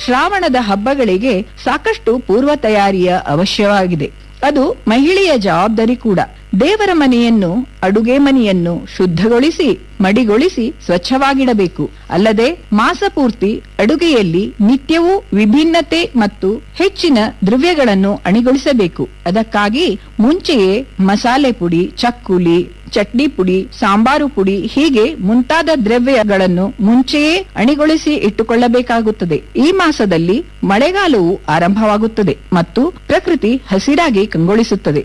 ಶ್ರಾವಣದ ಹಬ್ಬಗಳಿಗೆ ಸಾಕಷ್ಟು ಪೂರ್ವ ತಯಾರಿಯ ಅವಶ್ಯವಾಗಿದೆ ಅದು ಮಹಿಳೆಯ ಜವಾಬ್ದಾರಿ ಕೂಡ ದೇವರ ಮನೆಯನ್ನು ಅಡುಗೆ ಮನೆಯನ್ನು ಶುದ್ಧಗೊಳಿಸಿ ಮಡಿಗೊಳಿಸಿ ಸ್ವಚ್ಛವಾಗಿಡಬೇಕು ಅಲ್ಲದೆ ಮಾಸ ಪೂರ್ತಿ ಅಡುಗೆಯಲ್ಲಿ ನಿತ್ಯವೂ ವಿಭಿನ್ನತೆ ಮತ್ತು ಹೆಚ್ಚಿನ ದ್ರವ್ಯಗಳನ್ನು ಅಣಿಗೊಳಿಸಬೇಕು ಅದಕ್ಕಾಗಿ ಮುಂಚೆಯೇ ಮಸಾಲೆ ಪುಡಿ ಚಕ್ಕುಲಿ ಚಟ್ನಿ ಪುಡಿ ಸಾಂಬಾರು ಪುಡಿ ಹೀಗೆ ಮುಂತಾದ ದ್ರವ್ಯಗಳನ್ನು ಮುಂಚೆಯೇ ಅಣಿಗೊಳಿಸಿ ಇಟ್ಟುಕೊಳ್ಳಬೇಕಾಗುತ್ತದೆ ಈ ಮಾಸದಲ್ಲಿ ಮಳೆಗಾಲವು ಆರಂಭವಾಗುತ್ತದೆ ಮತ್ತು ಪ್ರಕೃತಿ ಹಸಿರಾಗಿ ಕಂಗೊಳಿಸುತ್ತದೆ